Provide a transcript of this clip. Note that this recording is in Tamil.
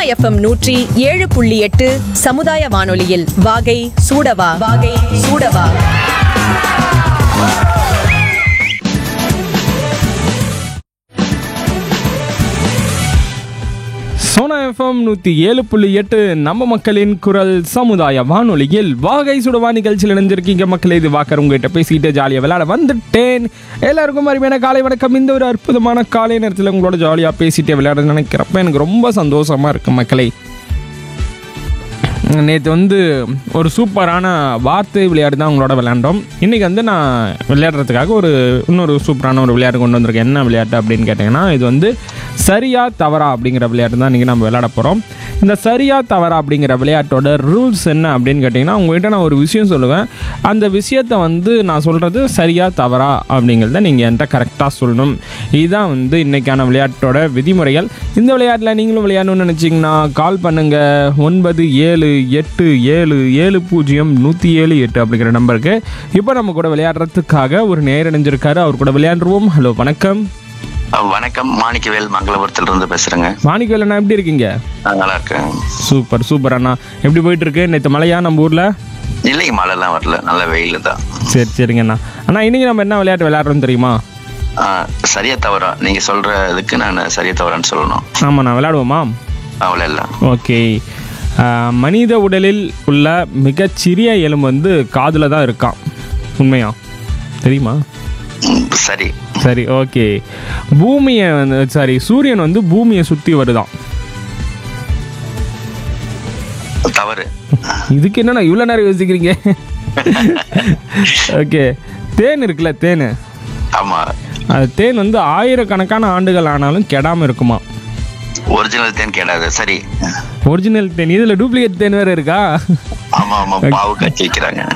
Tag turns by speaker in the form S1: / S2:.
S1: எஃப்எம் நூற்றி ஏழு புள்ளி எட்டு சமுதாய வானொலியில் வாகை சூடவா வாகை சூடவா
S2: சோனா எஃப்எம் நூற்றி ஏழு புள்ளி எட்டு நம்ம மக்களின் குரல் சமுதாய வானொலியில் வாகை சுடவா நிகழ்ச்சியில் இணைஞ்சிருக்கீங்க மக்களே இது வாக்கர் உங்ககிட்ட பேசிக்கிட்டு ஜாலியாக விளையாட வந்துட்டேன் எல்லாருக்கும் அருமையான காலை வணக்கம் இந்த ஒரு அற்புதமான காலை நேரத்தில் உங்களோட ஜாலியாக பேசிட்டே விளையாட நினைக்கிறப்ப எனக்கு ரொம்ப சந்தோஷமாக இருக்கு மக்களே நேற்று வந்து ஒரு சூப்பரான வார்த்தை விளையாட்டு தான் உங்களோட விளையாண்டோம் இன்றைக்கி வந்து நான் விளையாடுறதுக்காக ஒரு இன்னொரு சூப்பரான ஒரு விளையாட்டு கொண்டு வந்திருக்கேன் என்ன விளையாட்டு அப்படின்னு கேட்டிங்கன்னா இது வந்து சரியா தவறா அப்படிங்கிற விளையாட்டு தான் இன்றைக்கி நம்ம விளையாட போகிறோம் இந்த சரியா தவறா அப்படிங்கிற விளையாட்டோட ரூல்ஸ் என்ன அப்படின்னு கேட்டிங்கன்னா உங்கள்கிட்ட நான் ஒரு விஷயம் சொல்லுவேன் அந்த விஷயத்தை வந்து நான் சொல்கிறது சரியா தவறா அப்படிங்கிறத நீங்கள் என்கிட்ட கரெக்டாக சொல்லணும் இதுதான் வந்து இன்றைக்கான விளையாட்டோட விதிமுறைகள் இந்த விளையாட்டில் நீங்களும் விளையாடணும்னு நினச்சிங்கன்னா கால் பண்ணுங்கள் ஒன்பது ஏழு எட்டு ஏழு ஏழு பூஜ்ஜியம் நூற்றி ஏழு எட்டு அப்படிங்கிற நம்பருக்கு இப்போ நம்ம கூட விளையாடுறதுக்காக ஒரு நேர் இணைஞ்சிருக்காரு அவர் கூட விளையாண்டுருவோம் ஹலோ வணக்கம்
S3: அஹ் வணக்கம் மாணிக்கவேல் மங்களபுரத்துல இருந்து பேசுறேங்க
S2: மாணிக்கவேல் அண்ணா எப்படி இருக்கீங்க
S3: நான் நல்லா இருக்கேன்
S2: சூப்பர் சூப்பர் அண்ணா எப்படி போயிட்டு இருக்கு நேற்று மழையா நம்ம ஊரில்
S3: இல்லைங்க மழைலாம் வரல நல்ல வெயில் தான்
S2: சரி சரிங்க அண்ணா அண்ணா இன்னைக்கு நம்ம என்ன விளையாட்டு விளையாடுறோம் தெரியுமா
S3: அஹ் சரியா தவறா நீங்க சொல்ற இதுக்கு நான் சரியா தவறான்னு சொல்லணும்
S2: ஆமாண்ணா விளையாடுவோமா
S3: அவ்வளோ இல்லை
S2: ஓகே ஆஹ், மனித உடலில் உள்ள மிகச்சிறிய எலும்பு வந்து காதில் தான் இருக்கான் உண்மையா தெரியுமா
S3: ம், சரி
S2: சரி ஓகே பூமியை வந்து சாரி சூரியன் வந்து பூமியை சுற்றி வருதான்
S3: தவறு
S2: இதுக்கு என்னண்ணா இவ்வளோ நேரம் யோசிக்கிறீங்க ஓகே தேன் இருக்குல்ல தேன்
S3: ஆமா
S2: அது தேன் வந்து ஆயிரக்கணக்கான ஆண்டுகள் ஆனாலும் கெடாமல் இருக்குமா
S3: ஒரிஜினல் தேன் கேடாது சரி
S2: ஒரிஜினல் தேன் இதில் டூப்ளிகேட் தேன் வேறு இருக்கா
S3: ஆமா ஆமா பாவு காய்ச்சி வைக்கிறாங்க